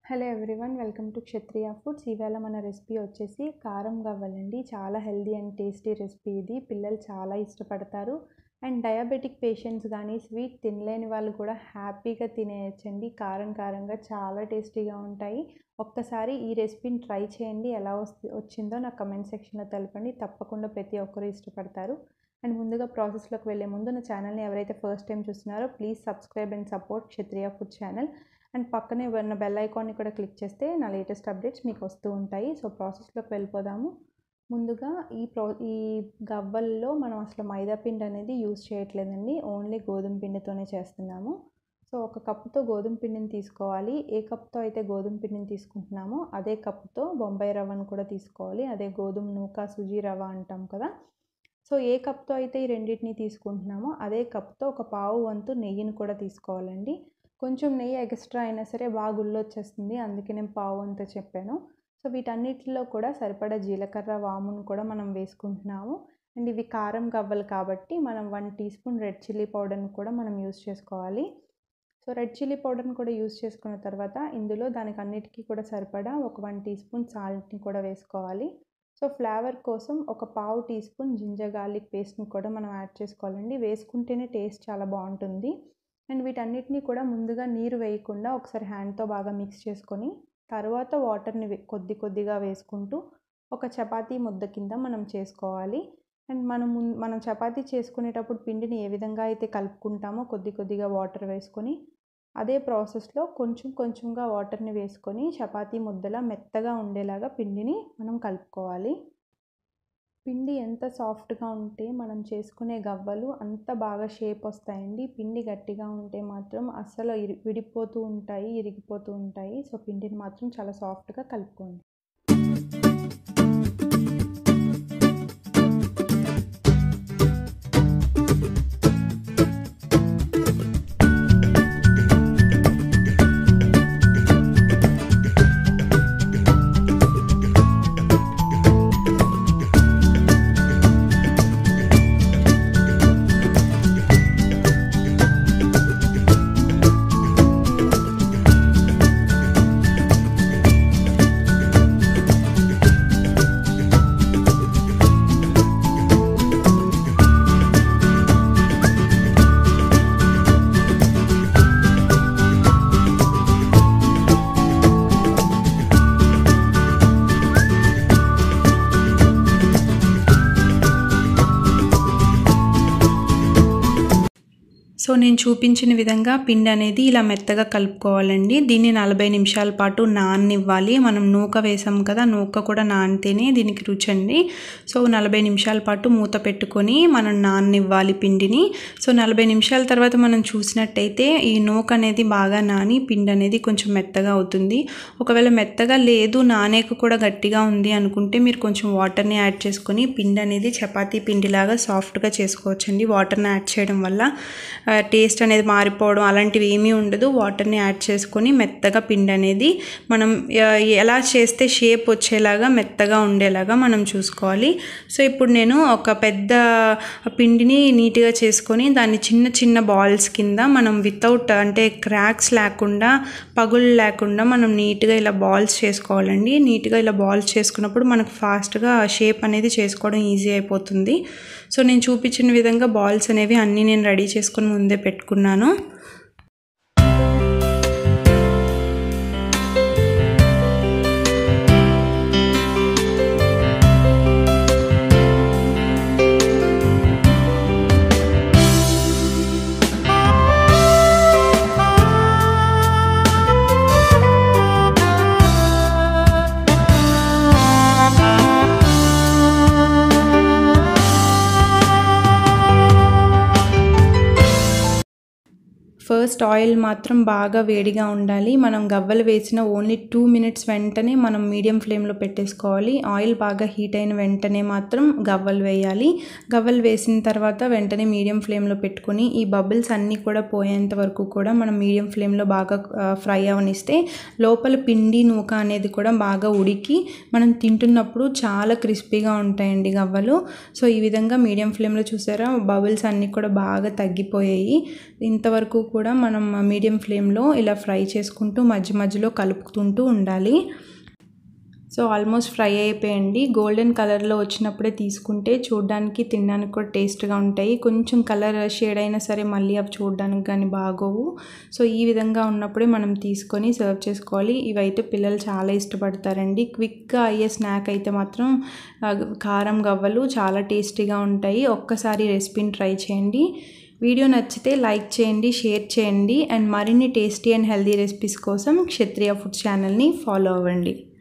hello everyone welcome to Kshatriya foods ఇవాళ మన recipe వచ్చేసి కారం గవ్వలండి చాలా హెల్దీ అండ్ టేస్టీ రెసిపీ ఇది పిల్లలు చాలా ఇష్టపడతారు అండ్ డయాబెటిక్ పేషెంట్స్ కానీ స్వీట్ తినలేని వాళ్ళు కూడా హ్యాపీగా తినేయచ్చండి కారం కారంగా చాలా టేస్టీగా ఉంటాయి ఒక్కసారి ఈ రెసిపీని ట్రై చేయండి ఎలా వస్తు వచ్చిందో నాకు కమెంట్ సెక్షన్లో తెలపండి తప్పకుండా ప్రతి ఒక్కరు ఇష్టపడతారు అండ్ ముందుగా ప్రాసెస్లోకి వెళ్ళే ముందు నా ఛానల్ని ఎవరైతే ఫస్ట్ టైం చూస్తున్నారో please subscribe and support Kshatriya food channel and పక్కనే ఉన్న బెల్ ఐకాన్ని కూడా క్లిక్ చేస్తే నా లేటెస్ట్ అప్డేట్స్ మీకు వస్తూ ఉంటాయి సో ప్రాసెస్లోకి వెళ్ళిపోదాము ముందుగా ఈ ప్రో ఈ గవ్వల్లో మనం అసలు మైదా పిండి అనేది యూజ్ చేయట్లేదండి ఓన్లీ గోధుమ పిండితోనే చేస్తున్నాము సో ఒక కప్పుతో గోధుమ పిండిని తీసుకోవాలి ఏ కప్తో అయితే గోధుమ పిండిని తీసుకుంటున్నామో అదే కప్పుతో బొంబాయి రవ్వను కూడా తీసుకోవాలి అదే గోధుమ నూక సుజీ రవ్వ అంటాం కదా సో ఏ కప్తో అయితే ఈ రెండింటిని తీసుకుంటున్నామో అదే కప్తో ఒక పావు వంతు నెయ్యిని కూడా తీసుకోవాలండి కొంచెం నెయ్యి ఎక్స్ట్రా అయినా సరే బాగా గుల్లొచ్చేస్తుంది అందుకే నేను పావు అంత చెప్పాను సో వీటన్నిటిలో కూడా సరిపడా జీలకర్ర వామును కూడా మనం వేసుకుంటున్నాము అండ్ ఇవి కారం గవ్వలు కాబట్టి మనం one teaspoon red chilli పౌడర్ని కూడా మనం యూస్ చేసుకోవాలి సో రెడ్ చిల్లీ పౌడర్ని కూడా యూస్ చేసుకున్న తర్వాత ఇందులో దానికి అన్నిటికీ కూడా సరిపడా ఒక వన్ టీ స్పూన్ సాల్ట్ని కూడా వేసుకోవాలి సో ఫ్లేవర్ కోసం ఒక పావు టీ స్పూన్ జింజర్ గార్లిక్ పేస్ట్ని కూడా మనం యాడ్ చేసుకోవాలండి వేసుకుంటేనే టేస్ట్ చాలా బాగుంటుంది అండ్ వీటన్నిటిని కూడా ముందుగా నీరు వేయకుండా ఒకసారి హ్యాండ్తో బాగా మిక్స్ చేసుకొని తర్వాత వాటర్ని కొద్ది కొద్దిగా వేసుకుంటూ ఒక చపాతీ ముద్ద కింద మనం చేసుకోవాలి అండ్ మనం మనం చపాతీ చేసుకునేటప్పుడు పిండిని ఏ విధంగా అయితే కలుపుకుంటామో కొద్ది కొద్దిగా వాటర్ వేసుకొని అదే ప్రాసెస్లో కొంచెం కొంచెంగా వాటర్ని వేసుకొని చపాతీ ముద్దలా మెత్తగా ఉండేలాగా పిండిని మనం కలుపుకోవాలి పిండి ఎంత సాఫ్ట్గా ఉంటే మనం చేసుకునే గవ్వలు అంత బాగా షేప్ వస్తాయండి పిండి గట్టిగా ఉంటే మాత్రం అస్సలు ఇరి విడిపోతూ ఉంటాయి ఇరిగిపోతూ ఉంటాయి సో పిండిని మాత్రం చాలా సాఫ్ట్గా కలుపుకోండి సో నేను చూపించిన విధంగా పిండి అనేది ఇలా మెత్తగా కలుపుకోవాలండి దీన్ని నలభై నిమిషాల పాటు నాననివ్వాలి మనం నూక వేసాం కదా నూక కూడా నానితేనే దీనికి రుచి అండి సో నలభై నిమిషాల పాటు మూత పెట్టుకొని మనం నాననివ్వాలి పిండిని సో నలభై నిమిషాల తర్వాత మనం చూసినట్టయితే ఈ నూక అనేది బాగా నాని పిండి అనేది కొంచెం మెత్తగా అవుతుంది ఒకవేళ మెత్తగా లేదు నానేక కూడా గట్టిగా ఉంది అనుకుంటే మీరు కొంచెం వాటర్ని యాడ్ చేసుకొని పిండి అనేది చపాతీ పిండిలాగా సాఫ్ట్గా చేసుకోవచ్చండి వాటర్ని యాడ్ చేయడం వల్ల టేస్ట్ అనేది మారిపోవడం అలాంటివి ఏమీ ఉండదు వాటర్ని యాడ్ చేసుకొని మెత్తగా పిండి అనేది మనం ఎలా చేస్తే షేప్ వచ్చేలాగా మెత్తగా ఉండేలాగా మనం చూసుకోవాలి సో ఇప్పుడు నేను ఒక పెద్ద పిండిని నీట్గా చేసుకొని దాన్ని చిన్న చిన్న బాల్స్ కింద మనం వితౌట్ అంటే క్రాక్స్ లేకుండా పగులు లేకుండా మనం నీట్గా ఇలా బాల్స్ చేసుకోవాలండి నీట్గా ఇలా బాల్స్ చేసుకున్నప్పుడు మనకు ఫాస్ట్గా షేప్ అనేది చేసుకోవడం ఈజీ అయిపోతుంది సో నేను చూపించిన విధంగా బాల్స్ అనేవి అన్నీ నేను రెడీ చేసుకొని ముందే పెట్టుకున్నాను ఫస్ట్ ఆయిల్ మాత్రం బాగా వేడిగా ఉండాలి మనం గవ్వలు వేసిన ఓన్లీ టూ మినిట్స్ వెంటనే మనం మీడియం ఫ్లేమ్లో పెట్టేసుకోవాలి ఆయిల్ బాగా హీట్ అయిన వెంటనే మాత్రం గవ్వలు వేయాలి గవ్వలు వేసిన తర్వాత వెంటనే మీడియం ఫ్లేమ్లో పెట్టుకొని ఈ బబుల్స్ అన్నీ కూడా పోయేంత వరకు కూడా మనం మీడియం ఫ్లేమ్లో బాగా ఫ్రై అవనిస్తే లోపల పిండి నూక అనేది కూడా బాగా ఉడికి మనం తింటున్నప్పుడు చాలా క్రిస్పీగా ఉంటాయండి గవ్వలు సో ఈ విధంగా మీడియం ఫ్లేమ్లో చూసారా బబుల్స్ అన్నీ కూడా బాగా తగ్గిపోయాయి ఇంతవరకు కూడా మనం మీడియం ఫ్లేమ్లో ఇలా ఫ్రై చేసుకుంటూ మధ్య మధ్యలో కలుపుతుంటూ ఉండాలి సో ఆల్మోస్ట్ ఫ్రై అయిపోయండి గోల్డెన్ కలర్లో వచ్చినప్పుడే తీసుకుంటే చూడడానికి తినడానికి కూడా టేస్ట్గా ఉంటాయి కొంచెం కలర్ షేడ్ అయినా సరే మళ్ళీ అవి చూడడానికి కానీ బాగోవు సో ఈ విధంగా ఉన్నప్పుడే మనం తీసుకొని సర్వ్ చేసుకోవాలి ఇవైతే పిల్లలు చాలా ఇష్టపడతారండి క్విక్గా అయ్యే స్నాక్ అయితే మాత్రం కారం గవ్వలు చాలా టేస్టీగా ఉంటాయి ఒక్కసారి రెసిపీని ట్రై చేయండి వీడియో నచ్చితే లైక్ చేయండి షేర్ చేయండి అండ్ మరిన్ని టేస్టీ అండ్ హెల్దీ రెసిపీస్ కోసం క్షత్రియ ఫుడ్ ఛానల్ని ఫాలో అవ్వండి